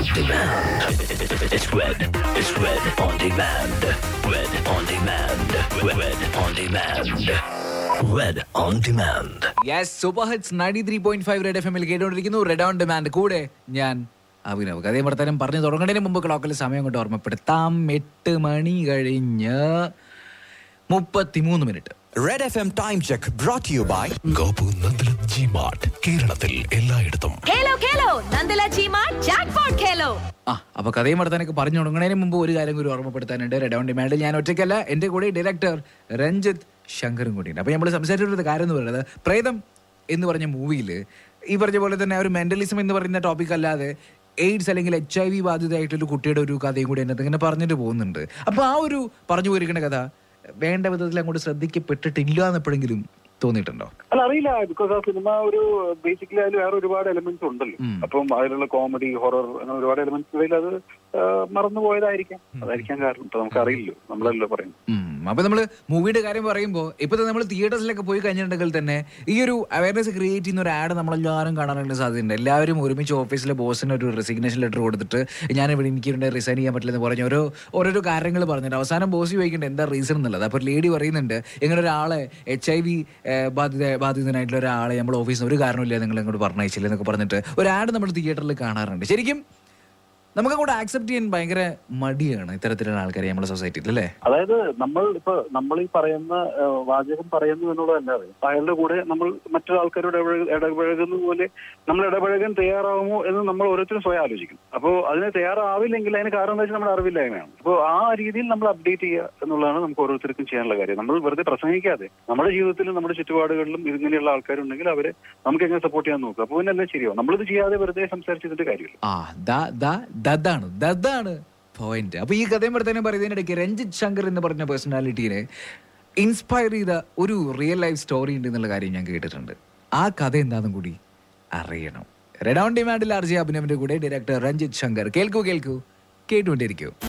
demand. It's red. It's red on demand. Red on demand. Red on demand. Red on demand. Yes super hits ninety three point five red F എമ്മിൽ കേട്ടുകൊണ്ടിരിക്കുന്നു red on demand കൂടെ ഞാൻ അഭിനവ് കഥയും വർത്തനം പറഞ്ഞു തുടങ്ങുന്നതിന് മുമ്പ് ക്ലോക്കിൽ സമയം കൊണ്ട് ഓർമ്മപ്പെടുത്താം എട്ട് മണി കഴിഞ്ഞ് മുപ്പത്തിമൂന്ന് minute red F M time check brought you by Gopu Nandilath G mart കേരളത്തിൽ എല്ലായിടത്തും ഖേലോ ഖേലോ നന്ദല ചീമാ ജാക്ക്പോട്ട് ഖേലോ ആ അപ്പൊ കഥയും വർത്താനൊക്കെ പറഞ്ഞു തുടങ്ങുന്നതിന് മുമ്പ് ഒരു കാര്യം കൂടി ഓർമ്മപ്പെടുത്താനുണ്ട് റെഡ് ഓൺ ഡിമാൻഡിൽ ഞാൻ ഒറ്റയ്ക്കല്ല എന്റെ കൂടെ ഡയറക്ടർ രഞ്ജിത്ത് ശങ്കറും കൂടിയുണ്ട് അപ്പൊ നമ്മൾ സംസാരിച്ചിട്ടുള്ള കാര്യം എന്ന് പറയുന്നത് പ്രേതം എന്ന് പറഞ്ഞ മൂവിയിൽ ഈ പറഞ്ഞ പോലെ തന്നെ ആ ഒരു മെന്റലിസം എന്ന് പറയുന്ന ടോപ്പിക് അല്ലാതെ എയ്ഡ്സ് അല്ലെങ്കിൽ എച്ച് ഐ വി ബാധിതയായിട്ടൊരു കുട്ടിയുടെ ഒരു കഥയും കൂടി എന്നത് ഇങ്ങനെ പറഞ്ഞിട്ട് പോകുന്നുണ്ട് അപ്പൊ ആ ഒരു പറഞ്ഞു പോയിരിക്കുന്ന കഥ വേണ്ട വിധത്തിൽ അങ്ങോട്ട് ശ്രദ്ധിക്കപ്പെട്ടിട്ടില്ല എന്ന് എപ്പോഴെങ്കിലും തോന്നിയിട്ടുണ്ടോ അല്ല അറിയില്ല ബിക്കോസ് ആ സിനിമ ഒരു ബേസിക്കലി അതിൽ വേറെ ഒരുപാട് എലിമെന്റ്സ് ഉണ്ടല്ലോ ഉം. അപ്പം അതിലുള്ള കോമഡി ഹൊറർ അങ്ങനെ ഒരുപാട് എലിമെന്റ്സ് ഇടയിൽ അത് ആ, മറന്നു പോയതായിരിക്കാം അതായിരിക്കാം കാരണം ഇപ്പൊ നമുക്ക് അറിയില്ലോ നമ്മളല്ലോ പറയുന്നത് ഉം. അപ്പൊ നമ്മള് മൂവിയുടെ കാര്യം പറയുമ്പോൾ ഇപ്പൊ നമ്മൾ തിയേറ്റേഴ്സിലൊക്കെ പോയി കഴിഞ്ഞിട്ടുണ്ടെങ്കിൽ തന്നെ ഈ ഒരു അവയർനെസ് ക്രിയേറ്റ് ചെയ്യുന്ന ഒരു ആഡ് നമ്മളെല്ലാവരും കാണാനുള്ള സാധ്യതയുണ്ട് എല്ലാവരും ഒരുമിച്ച് ഓഫീസിലെ ബോസിന് ഒരു റെസിഗ്നേഷൻ ലെറ്റർ കൊടുത്തിട്ട് ഞാൻ ഇവിടെ എനിക്ക് ഇവിടെ റിസൈൻ ചെയ്യാൻ പറ്റില്ലെന്ന് പറഞ്ഞ് ഓരോ ഓരോരോ കാര്യങ്ങൾ പറഞ്ഞിട്ട് അവസാനം ബോസ് ചോദിക്കേണ്ടത് എന്താ റീസൺ എന്നുള്ളത് അപ്പോൾ ലേഡി പറയുന്നുണ്ട് ഇങ്ങനെ ഒരാളെ എച്ച് ഐ വി ബാധിത ബാധിതനായിട്ടുള്ള ഒരാളെ നമ്മൾ ഓഫീസിൽ ഒരു കാരണമില്ല നിങ്ങൾ ഇങ്ങോട്ട് പറഞ്ഞയച്ചില്ല എന്നൊക്കെ പറഞ്ഞിട്ട് ഒരു ആഡ് നമ്മൾ തിയേറ്ററിൽ കാണാറുണ്ട് ശരിക്കും നമുക്ക് അങ്ങോട്ട് ആക്സെപ്റ്റ് ചെയ്യാൻ ഭയങ്കര മടിയാണ് ഇത്തരത്തിലുള്ള ആൾക്കാരെ നമ്മുടെ സൊസൈറ്റിയിൽ അല്ലേ അതായത് നമ്മൾ ഇപ്പൊ നമ്മൾ ഈ പറയുന്ന ആ, വാചകം പറയുന്നു എന്നുള്ളതല്ലാതെ ഇപ്പൊ അയാളുടെ കൂടെ നമ്മൾ മറ്റൊരാൾക്കാരോട് ഇടപഴക ഇടപഴകുന്ന പോലെ നമ്മൾ ഇടപഴകാൻ തയ്യാറാവുമോ എന്ന് നമ്മൾ ഓരോരുത്തരും സ്വയം ആലോചിക്കും അപ്പോൾ അതിന് തയ്യാറാവില്ലെങ്കിൽ അതിന് കാരണം എന്താ വെച്ചാൽ നമ്മുടെ അറിവില്ലായ്മയാണ് അപ്പോൾ ആ രീതിയിൽ നമ്മൾ അപ്ഡേറ്റ് ചെയ്യുക എന്നുള്ളതാണ് നമുക്ക് ഓരോരുത്തർക്കും ചെയ്യാനുള്ള കാര്യം നമ്മൾ വെറുതെ പ്രസംഗിക്കാതെ നമ്മുടെ ജീവിതത്തിലും നമ്മുടെ ചുറ്റുപാടുകളിലും ഇങ്ങനെയുള്ള ആൾക്കാരുണ്ടെങ്കിൽ അവരെ നമുക്ക് എങ്ങനെ സപ്പോർട്ട് ചെയ്യാൻ നോക്കുക അപ്പോൾ പിന്നെ എല്ലാം ശരിയാവും നമ്മളിത് ചെയ്യാതെ വെറുതെ സംസാരിച്ചതിന്റെ കാര്യമില്ല ആ ദാ ദാ ദതാണ് ദതാണ് പോയിന്റ് അപ്പൊ ഈ കഥയും വർത്തമാനം പറയുന്നതിനിടയ്ക്ക് രഞ്ജിത്ത് ശങ്കർ എന്ന് പറഞ്ഞ പേഴ്സണാലിറ്റീനെ ഇൻസ്പയർ ചെയ്ത ഒരു റിയൽ ലൈഫ് സ്റ്റോറി ഉണ്ട് എന്നുള്ള കാര്യം ഞാൻ കേട്ടിട്ടുണ്ട് ആ കഥ എന്താണെന്നും കൂടി അറിയണം റെഡ് ഓൺ ഡിമാൻഡിൽ ആർ ജെ അഭിനവിന്റെ കൂടെ ഡയറക്ടർ രഞ്ജിത്ത് ശങ്കർ കേൾക്കൂ കേൾക്കൂ കേട്ടുകൊണ്ടിരിക്കൂ